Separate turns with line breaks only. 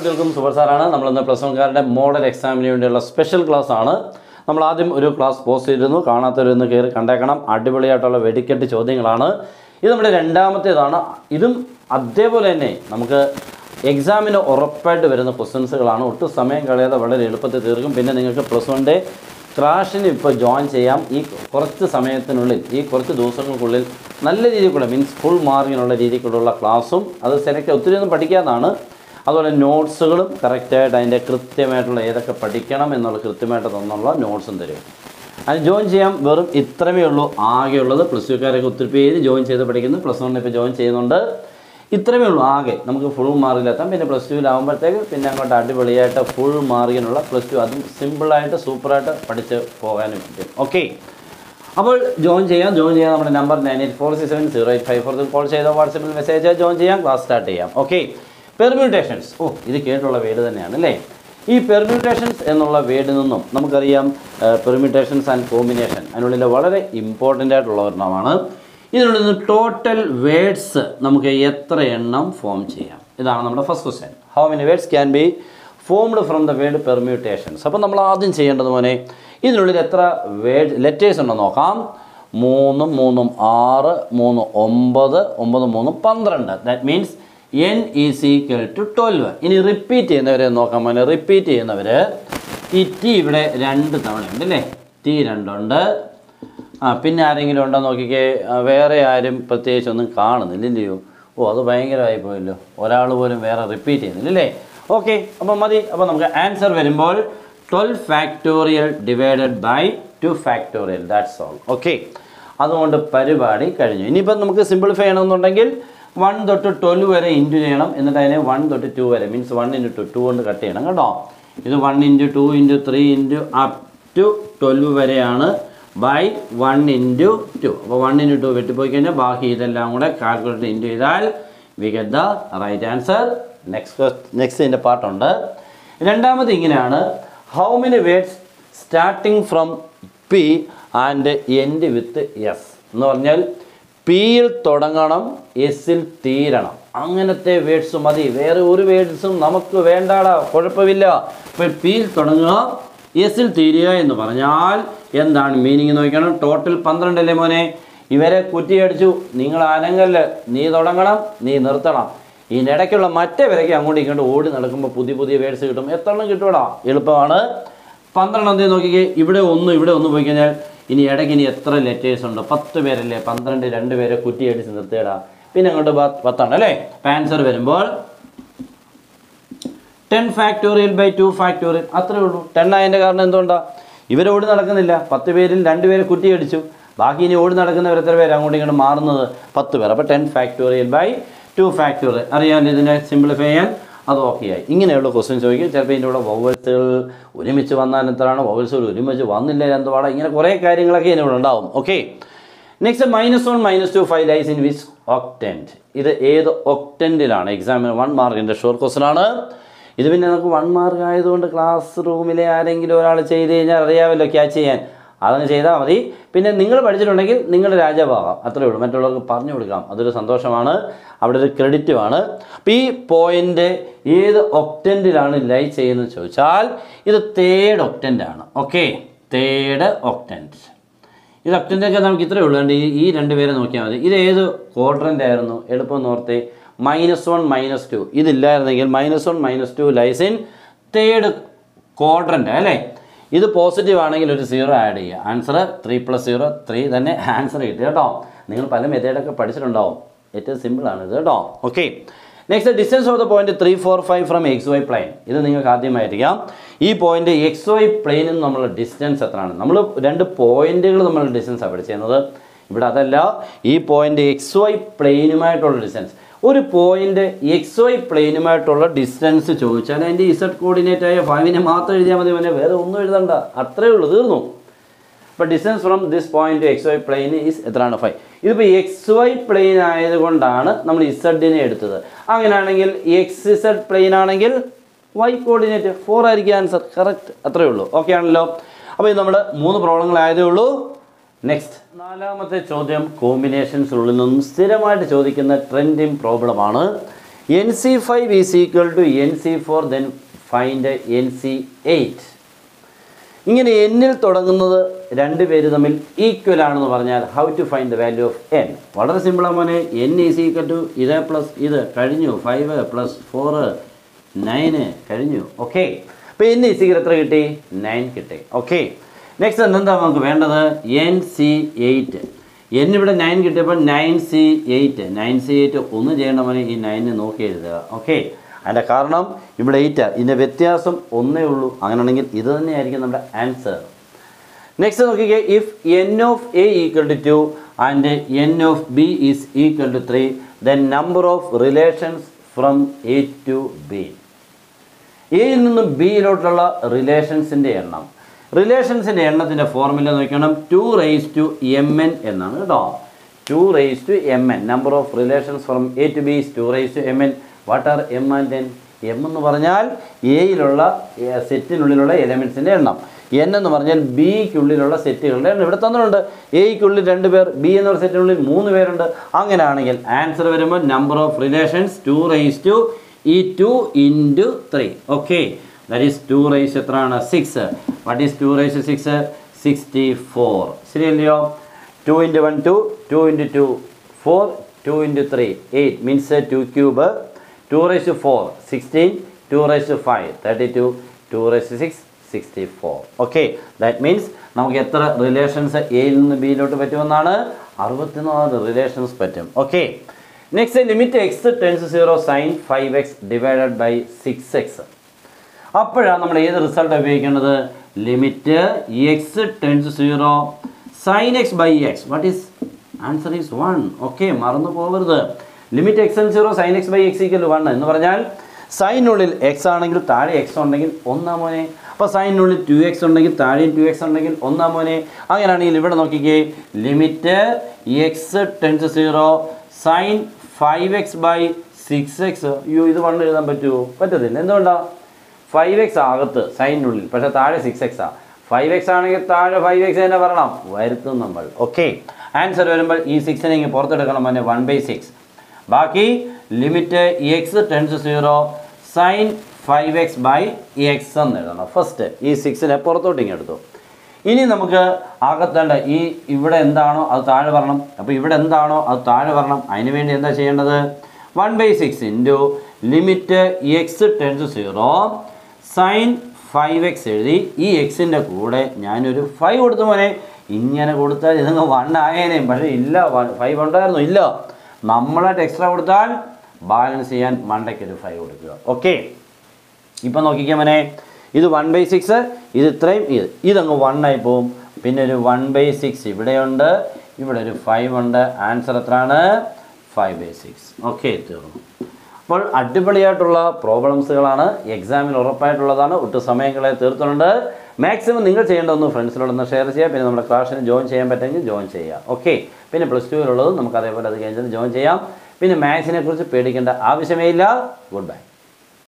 കുട്ടികൾക്കും സൂപ്പർ സാറാണ് നമ്മളിന്ന് പ്ലസ് വൺകാരുടെ മോഡൽ എക്സാമിന് വേണ്ടിയുള്ള സ്പെഷ്യൽ ക്ലാസ് ആണ് നമ്മൾ ആദ്യം ഒരു ക്ലാസ് പോസ്റ്റ് ചെയ്തിരുന്നു കാണാത്തവരൊന്ന് കയറി കണ്ടേക്കണം അടിപൊളിയായിട്ടുള്ള വെടിക്കെട്ട് ചോദ്യങ്ങളാണ് ഇത് നമ്മുടെ രണ്ടാമത്തേതാണ് ഇതും അതേപോലെ തന്നെ നമുക്ക് എക്സാമിന് ഉറപ്പായിട്ട് വരുന്ന ക്വസ്റ്റ്യൻസുകളാണ് ഒട്ടും സമയം കളയാതെ വളരെ എളുപ്പത്തിൽ തീർക്കും പിന്നെ നിങ്ങൾക്ക് പ്ലസ് വണ്ണിൻ്റെ ക്രാഷിന് ഇപ്പോൾ ജോയിൻ ചെയ്യാം ഈ കുറച്ച് സമയത്തിനുള്ളിൽ ഈ കുറച്ച് ദിവസങ്ങൾക്കുള്ളിൽ നല്ല രീതിക്കുള്ള മീൻസ് ഫുൾ മാർക്കിനുള്ള രീതിക്കുള്ള ക്ലാസ്സും അത് സെലക്ട് ഒത്തിരി ഒന്നും പഠിക്കാവുന്നതാണ് അതുപോലെ നോട്ട്സുകളും കറക്റ്റായിട്ട് അതിൻ്റെ കൃത്യമായിട്ടുള്ള ഏതൊക്കെ പഠിക്കണം എന്നുള്ള കൃത്യമായിട്ട് തന്നുള്ള നോട്ട്സും തരും അത് ജോയിൻ ചെയ്യാൻ വെറും ഇത്രമേ ഉള്ളൂ ആകെയുള്ളത് പ്ലസ് ടുക്കാരൊക്കെ ഒത്തിരി പേര് ജോയിൻ ചെയ്ത് പഠിക്കുന്നു പ്ലസ് വണ്ണിൽ ഇപ്പോൾ ജോയിൻ ചെയ്യുന്നുണ്ട് ഇത്രമേ ഉള്ളൂ ആകെ നമുക്ക് ഫുൾ മാർക്കിലെത്താം പിന്നെ പ്ലസ് ടുവിലാകുമ്പോഴത്തേക്ക് പിന്നെ അങ്ങോട്ട് അടിപൊളിയായിട്ട് ഫുൾ മാർക്കിനുള്ള പ്ലസ് ടു അതും സിമ്പിളായിട്ട് സൂപ്പറായിട്ട് പഠിച്ച് പോകാനും പറ്റും ഓക്കെ അപ്പോൾ ജോയിൻ ചെയ്യാം ജോയിൻ ചെയ്യാം നമ്മുടെ number nine eight four six seven zero eight five four call ചെയ്തോ വാട്സപ്പിൽ മെസ്സേജ് ജോയിൻ ചെയ്യാം ക്ലാസ് സ്റ്റാർട്ട് ചെയ്യാം ഓക്കെ പെർമ്യൂട്ടേഷൻസ് ഓ ഇത് കേട്ടുള്ള വേർഡ് തന്നെയാണ് അല്ലേ ഈ പെർമ്യൂട്ടേഷൻസ് എന്നുള്ള വേർഡിൽ നിന്നും നമുക്കറിയാം പെർമ്യൂട്ടേഷൻസ് ആൻഡ് കോമ്പിനേഷൻ അതിനുള്ളിൽ വളരെ ഇമ്പോർട്ടൻ്റ് ആയിട്ടുള്ള ഒരെണ്ണമാണ് ഇതിനുള്ളിൽ നിന്ന് ടോട്ടൽ വേർഡ്സ് നമുക്ക് എത്ര എണ്ണം ഫോം ചെയ്യാം ഇതാണ് നമ്മുടെ first question how many words can be formed from the word permutations അപ്പോൾ നമ്മൾ ആദ്യം ചെയ്യേണ്ടത് മോനെ ഇതിനുള്ളിൽ എത്ര വേർഡ് ലെറ്റേഴ്സ് ഉണ്ടെന്ന് നോക്കാം മൂന്നും മൂന്നും ആറ് മൂന്ന് ഒമ്പത് ഒമ്പത് മൂന്നും പന്ത്രണ്ട് that means N is equal to twelve ഇനി റിപ്പീറ്റ് ചെയ്യുന്നവരെ നോക്കാം മോനെ റിപ്പീറ്റ് ചെയ്യുന്നവർ ഈ ടി ഇവിടെ രണ്ട് തവണയുണ്ട് അല്ലേ ടി രണ്ടുണ്ട് ആ പിന്നെ ആരെങ്കിലും ഉണ്ടോ നോക്കിക്കേ ആ, വേറെ ആരും പ്രത്യേകിച്ച് ഒന്നും കാണുന്നില്ലല്ലയോ ഓ അത് ഭയങ്കരമായി പോയല്ലോ ഒരാൾ പോലും വേറെ റിപ്പീറ്റ് ചെയ്യുന്നില്ല അല്ലേ ഓക്കെ അപ്പോൾ മതി അപ്പോൾ നമുക്ക് ആൻസർ വരുമ്പോൾ twelve factorial divided by two factorial that's all okay അതുകൊണ്ട് പരിപാടി കഴിഞ്ഞു ഇനിയിപ്പം നമുക്ക് സിമ്പിളിഫൈ ചെയ്യണമെന്നുണ്ടെങ്കിൽ വൺ തൊട്ട് ട്വൽവ് വരെ ഇൻറ്റു ചെയ്യണം എന്നിട്ട് അതിനെ വൺ തൊട്ട് ടു വരെ means one into two two കൊണ്ട് കട്ട് ചെയ്യണം കേട്ടോ ഇത് one into two into three into up to twelve വരെയാണ് ബൈ വൺ ഇൻറ്റു ടു അപ്പോൾ വൺ ഇൻറ്റു ടു വെട്ടിപ്പോയി കഴിഞ്ഞാൽ ബാക്കി ഇതെല്ലാം കൂടെ കാൽക്കുലേറ്റ് ഇൻറ്റു ചെയ്താൽ we get the right answer next next ഇതിൻ്റെ പാർട്ടുണ്ട് രണ്ടാമത് ഇങ്ങനെയാണ് how many words starting from P and end with S എന്ന് പറഞ്ഞാൽ പിയിൽ തുടങ്ങണം എസിൽ തീരണം അങ്ങനത്തെ വേർഡ്സ് മതി വേറെ ഒരു വേർഡ്സും നമുക്ക് വേണ്ടാടാ കുഴപ്പമില്ല ഇപ്പോൾ പിയിൽ തുടങ്ങുക എസിൽ തീരുക എന്ന് പറഞ്ഞാൽ എന്താണ് മീനിങ് നോക്കണം ടോട്ടൽ പന്ത്രണ്ടല്ലേ മോനെ ഇവരെ കുറ്റിയടിച്ചു നിങ്ങൾ അനങ്ങല്ല് നീ തുടങ്ങണം നീ നിർത്തണം ഇതിനിടയ്ക്കുള്ള മറ്റേ വരയ്ക്ക് അങ്ങോട്ടും ഇങ്ങോട്ടും ഓടി നടക്കുമ്പോൾ പുതിയ പുതിയ വേർഡ്സ് കിട്ടും എത്ര എണ്ണം കിട്ടൂടാ എളുപ്പമാണ് പന്ത്രണ്ടാം തീയതി നോക്കിക്കേ ഇവിടെ ഒന്ന് ഇവിടെ ഒന്ന് പോയി കഴിഞ്ഞാൽ ഇനി ഇടയ്ക്ക് ഇനി എത്ര ലെറ്റേഴ്സ് ഉണ്ട് പത്ത് പേരല്ലേ പന്ത്രണ്ട് രണ്ട് പേരെ കുറ്റിയടിച്ച് നിർത്തിയിടാം പിന്നെ അങ്ങോട്ട് പത്ത് പത്താണ് അല്ലേ അപ്പം ആൻസർ വരുമ്പോൾ ten factorial by two factorial അത്രേ ഉള്ളൂ ടെൻ ആയതിൻ്റെ കാരണം എന്തുകൊണ്ടാണ് ഇവർ ഓടി നടക്കുന്നില്ല പത്ത് പേരിൽ രണ്ട് പേരെ കുറ്റിയടിച്ചു ബാക്കി ഇനി ഓടി നടക്കുന്നവർ എത്ര പേര് അങ്ങോട്ടും ഇങ്ങോട്ടും മാറുന്നത് പത്ത് പേർ അപ്പോൾ ten factorial by two factorial അറിയാമല്ലോ ഇതിനെ സിംപ്ലിഫൈ ചെയ്യാൻ അത് ഓക്കെ ആയി ഇങ്ങനെയുള്ള ക്വസ്റ്റ്യൻ ചോദിക്കും ചിലപ്പോൾ ഇതിൻ്റെ കൂടെ വവൽസുകൾ ഒരുമിച്ച് വന്നാൽ എത്രയാണ് വവൽസുകൾ ഒരുമിച്ച് വന്നില്ല എന്തുവാണ് ഇങ്ങനെ കുറേ കാര്യങ്ങളൊക്കെ ഇതിനോട് ഉണ്ടാവും okay next minus one minus two five lies in which octant ഇത് ഏത് ഒക്ടെൻറ്റിലാണ് എക്സാമിന് വൺ മാർക്കിൻ്റെ ഷോർട്ട് ക്വസ്റ്റൻ ആണ് ഇത് പിന്നെ നമുക്ക് വൺ മാർക്ക് ആയതുകൊണ്ട് ക്ലാസ് റൂമിലെ ആരെങ്കിലും ഒരാൾ ചെയ്ത് കഴിഞ്ഞാൽ അറിയാമല്ലോ ക്യാച്ച് ചെയ്യാൻ അതങ്ങ് ചെയ്താൽ മതി പിന്നെ നിങ്ങൾ പഠിച്ചിട്ടുണ്ടെങ്കിൽ നിങ്ങൾ രാജാവാകാം അത്രേ ഉള്ളൂ മറ്റുള്ളവർക്ക് പറഞ്ഞു കൊടുക്കാം അതൊരു സന്തോഷമാണ് അവിടെ ഒരു ക്രെഡിറ്റുമാണ് അപ്പോൾ ഈ പോയിൻ്റ് ഏത് ഒക്റ്റൻറ്റിലാണ് ലൈ ചെയ്യുന്നത് ചോദിച്ചാൽ ഇത് തേർഡ് ഒക്റ്റൻ്റ് ആണ് ഓക്കെ തേർഡ് ഒക്റ്റൻറ്റ് ഇത് ഒക്റ്റൻ്റൊക്കെ നമുക്ക് ഇത്രയേ ഉള്ളൂ കണ്ട് ഈ ഈ രണ്ട് പേരെ നോക്കിയാൽ മതി ഇത് ഏത് ക്വാഡ്രൻ്റ് ആയിരുന്നു എളുപ്പം നോർത്തെ മൈനസ് വൺ മൈനസ് ടു ഇതില്ലായിരുന്നെങ്കിൽ minus one minus two lies in third quadrant അല്ലേ ഇത് പോസിറ്റീവ് ആണെങ്കിൽ ഒരു സീറോ ആഡ് ചെയ്യുക answer three plus zero three തന്നെ ആൻസർ കിട്ടി കേട്ടോ നിങ്ങൾ പല മെത്തേഡൊക്കെ പഠിച്ചിട്ടുണ്ടാവും ഏറ്റവും സിമ്പിളാണ് ഇത് കേട്ടോ okay next distance of the point three four five from X Y plane ഇത് നിങ്ങൾക്ക് ആദ്യമായിരിക്കാം ഈ പോയിന്റ് എക്സ് വൈ പ്ലെയിനിൽ നിന്ന് നമ്മൾ ഡിസ്റ്റൻസ് എത്രയാണ് നമ്മൾ രണ്ട് പോയിന്റുകൾ നമ്മൾ ഡിസ്റ്റൻസാണ് പഠിച്ചിരുന്നത് ഇവിടെ അതല്ല ഈ പോയിന്റ് എക്സ് വൈ പ്ലെയിനുമായിട്ടുള്ള ഡിസ്റ്റൻസ് ഒരു പോയിന്റ് എക്സ് വൈ പ്ലെയിനുമായിട്ടുള്ള ഡിസ്റ്റൻസ് ചോദിച്ചാൽ അതിൻ്റെ ഇസഡ് കോർഡിനേറ്റ് ആയ ഫൈവിനെ മാത്രം എഴുതിയാൽ മതി പിന്നെ വേറെ ഒന്നും എഴുതണ്ട അത്രേ ഉള്ളൂ തീർന്നു അപ്പോൾ distance from this point to X Y plane is എത്രയാണ് ഫൈവ് ഇതിപ്പോൾ എക്സ് വൈ പ്ലെയിൻ ആയതുകൊണ്ടാണ് നമ്മൾ ഇസഡിനെ എടുത്തത് അങ്ങനെയാണെങ്കിൽ എക്സ് ഇസഡ് പ്ലെയിൻ ആണെങ്കിൽ വൈ കോർഡിനേറ്റ് ഫോർ ആയിരിക്കും ആൻസർ കറക്റ്റ് അത്രേ ഉള്ളൂ ഓക്കെ ആണല്ലോ അപ്പോൾ ഇത് നമ്മൾ മൂന്ന് പ്രോബ്ലങ്ങളായതേ ഉള്ളൂ നെക്സ്റ്റ് നാലാമത്തെ ചോദ്യം കോമ്പിനേഷൻസിനുള്ളിൽ നിന്നും സ്ഥിരമായിട്ട് ചോദിക്കുന്ന ട്രെൻഡിങ് പ്രോബ്ലമാണ് N C five is equal to N C four then find N C eight ഇങ്ങനെ എന്നിൽ തുടങ്ങുന്നത് രണ്ട് പേര് തമ്മിൽ ഈക്വൽ ആണെന്ന് പറഞ്ഞാൽ how to find the value of N വളരെ സിമ്പിളാണ് മോനെ എൻ ഈസ് ഈക്വൽ ടു ഇത് പ്ലസ് ഇത് കഴിഞ്ഞു ഫൈവ് പ്ലസ് ഫോറ് നയന് കഴിഞ്ഞു ഓക്കെ അപ്പോൾ എൻ ഈസ് ഈക്വൽ എത്ര കിട്ടി നയൻ കിട്ടി ഓക്കെ നെക്സ്റ്റ് എന്താ നമുക്ക് വേണ്ടത് എൻ സി എയ്റ്റ് എൻ ഇവിടെ നയൻ കിട്ടിയപ്പോൾ nine C eight nine C eight ഒന്ന് ചെയ്യേണ്ട മോനെ ഈ നയനെ നോക്കി എഴുതുക ഓക്കെ അതിൻ്റെ കാരണം ഇവിടെ എയ്റ്റ് ഇതിൻ്റെ വ്യത്യാസം ഒന്നേ ഉള്ളൂ അങ്ങനെയാണെങ്കിൽ ഇത് തന്നെയായിരിക്കും നമ്മുടെ ആൻസർ നെക്സ്റ്റ് നോക്കിക്കേ if N of A equal to two and N of B is equal to three then number of relations from A to B എയിൽ നിന്നും ബിയിലോട്ടുള്ള റിലേഷൻസിൻ്റെ എണ്ണം റിലേഷൻസിൻ്റെ എണ്ണത്തിൻ്റെ ഫോർമുല നോക്കണം two raise to M N എന്നാണ് കേട്ടോ two raise to M N number of relations from A to B two raise to M N what are M and N M എന്ന് പറഞ്ഞാൽ എയിലുള്ള സെറ്റിനുള്ളിലുള്ള എലമെൻസിൻ്റെ എണ്ണം എൻ എന്ന് പറഞ്ഞാൽ ബിക്കുള്ളിലുള്ള സെറ്റുകളുടെ എണ്ണം ഇവിടെ തന്നിട്ടുണ്ട് എയ്ക്കുള്ളിൽ രണ്ട് പേർ ബി എന്ന ഒരു സെറ്റിനുള്ളിൽ മൂന്ന് പേരുണ്ട് അങ്ങനെയാണെങ്കിൽ ആൻസർ വരുമ്പോൾ number of relations two raise to ഈ two into three okay that is two raise എത്രയാണ് six what is two raise six sixty four ശരിയല്ലയോ two into one two two into two four two into three eight means two cube two raise four sixteen two raise five thirty two two raise six sixty four okay that means നമുക്ക് എത്ര relations എയിൽ നിന്ന് ബിയിലോട്ട് പറ്റുമെന്നാണ് അറുപത്തിനാല് relations പറ്റും okay next limit X tends zero sine five X divided by six X അപ്പോഴാണ് നമ്മൾ ഏത് റിസൾട്ട് ഉപയോഗിക്കേണ്ടത് limit X tends zero sine X by X what is answer is one okay മറന്നു പോകരുത് limit X N zero sine X by X equal one എന്ന് പറഞ്ഞാൽ സൈനുള്ളിൽ X ആണെങ്കിൽ താഴെ എക്സ് ഉണ്ടെങ്കിൽ ഒന്നാം മോനെ അപ്പോൾ സൈനുള്ളിൽ ടു എക്സ് ഉണ്ടെങ്കിൽ താഴെയും ടു എക്സ് ഉണ്ടെങ്കിൽ ഒന്നാം മോനെ അങ്ങനെയാണെങ്കിൽ ഇവിടെ നോക്കിക്കേ limit X tends zero sine five X by six X അയ്യോ ഇത് വണ്ണ് എഴുതാൻ പറ്റുമോ പറ്റത്തില്ല എന്തുകൊണ്ടാണ് ഫൈവ് എക്സ് അകത്ത് സൈനിനുള്ളിൽ പക്ഷേ താഴെ സിക്സ് എക്സ് ആ ഫൈവ് എക്സ് ആണെങ്കിൽ താഴെ ഫൈവ് എക്സ് തന്നെ വരണം വരുത്തും നമ്മൾ ഓക്കെ ആൻസർ വരുമ്പോൾ ഈ സിക്സിനെ ഇങ്ങനെ പുറത്തെടുക്കണം പിന്നെ വൺ ബൈ സിക്സ് ബാക്കി limit X tends zero sine five X by X എന്ന് എഴുതണം ഫസ്റ്റ് ഈ സിക്സിനെ പുറത്തോട്ട് ഇങ്ങനെ എടുത്തു ഇനി നമുക്ക് അകത്തേണ്ട ഈ ഇവിടെ എന്താണോ അത് താഴെ വരണം അപ്പോൾ ഇവിടെ എന്താണോ അത് താഴെ വരണം അതിന് വേണ്ടി എന്താ ചെയ്യേണ്ടത് one by six into limit X tends zero sine five X എഴുതി ഈ എക്സിൻ്റെ കൂടെ ഞാനൊരു ഫൈവ് കൊടുത്തു മോനെ ഇങ്ങനെ കൊടുത്താൽ ഇതങ്ങ് വൺ ആയേനേയും പക്ഷേ ഇല്ല ഫൈവ് ഉണ്ടായിരുന്നു ഇല്ല നമ്മളായിട്ട് എക്സ്ട്രാ കൊടുത്താൽ ബാലൻസ് ചെയ്യാൻ മണ്ടയ്ക്ക് ഒരു ഫൈവ് കൊടുക്കുക ഓക്കെ ഇപ്പം നോക്കിക്കാൻ മോനെ ഇത് വൺ ബൈ സിക്സ് ഇത് ഇത്രയും ഇത് ഇതങ്ങ് വൺ ആയി പോവും പിന്നെ ഒരു വൺ ബൈ സിക്സ് ഇവിടെയുണ്ട് ഇവിടെ ഒരു ഫൈവ് ഉണ്ട് ആൻസർ എത്രയാണ് ഫൈവ് ബൈ സിക്സ് ഓക്കെ തീർന്നു അപ്പോൾ അടിപൊളിയായിട്ടുള്ള പ്രോബ്ലംസുകളാണ് എക്സാമിന് ഉറപ്പായിട്ടുള്ളതാണ് ഒട്ടും സമയങ്ങളെ തീർത്തുണ്ട് മാക്സിമം നിങ്ങൾ ചെയ്യേണ്ടതൊന്ന് ഫ്രണ്ട്സിനോടൊന്ന് ഷെയർ ചെയ്യുക പിന്നെ നമ്മുടെ ക്ലാസ്സിന് ജോയിൻ ചെയ്യാൻ പറ്റുമെങ്കിൽ ജോയിൻ ചെയ്യുക ഓക്കെ പിന്നെ പ്ലസ് ടുവിലുള്ളത് നമുക്ക് അതേപോലെ അത് കഴിഞ്ഞിട്ട് ജോയിൻ ചെയ്യാം പിന്നെ മാത്സിനെ കുറിച്ച് പേടിക്കേണ്ട ആവശ്യമേ ഇല്ല ഗുഡ് ബൈ